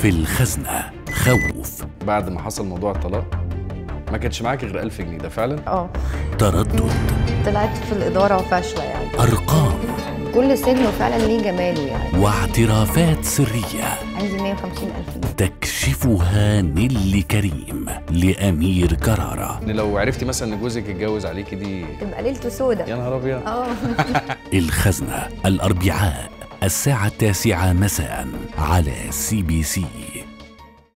في الخزنة خوف بعد ما حصل موضوع الطلاق ما كانش معاك غير 1000 جنيه ده فعلا اه تردد طلعت في الإدارة وفاشلة يعني أرقام كل سن فعلا ليه جماله يعني واعترافات سرية عندي 150 ألف جنيه تكشفها نيلي كريم لأمير كرارة ان لو عرفتي مثلا ان جوزك اتجوز عليكي دي تبقى ليلته سودة يا نهار ابيض اه الخزنة الأربعاء الساعة التاسعة مساء على سي بي سي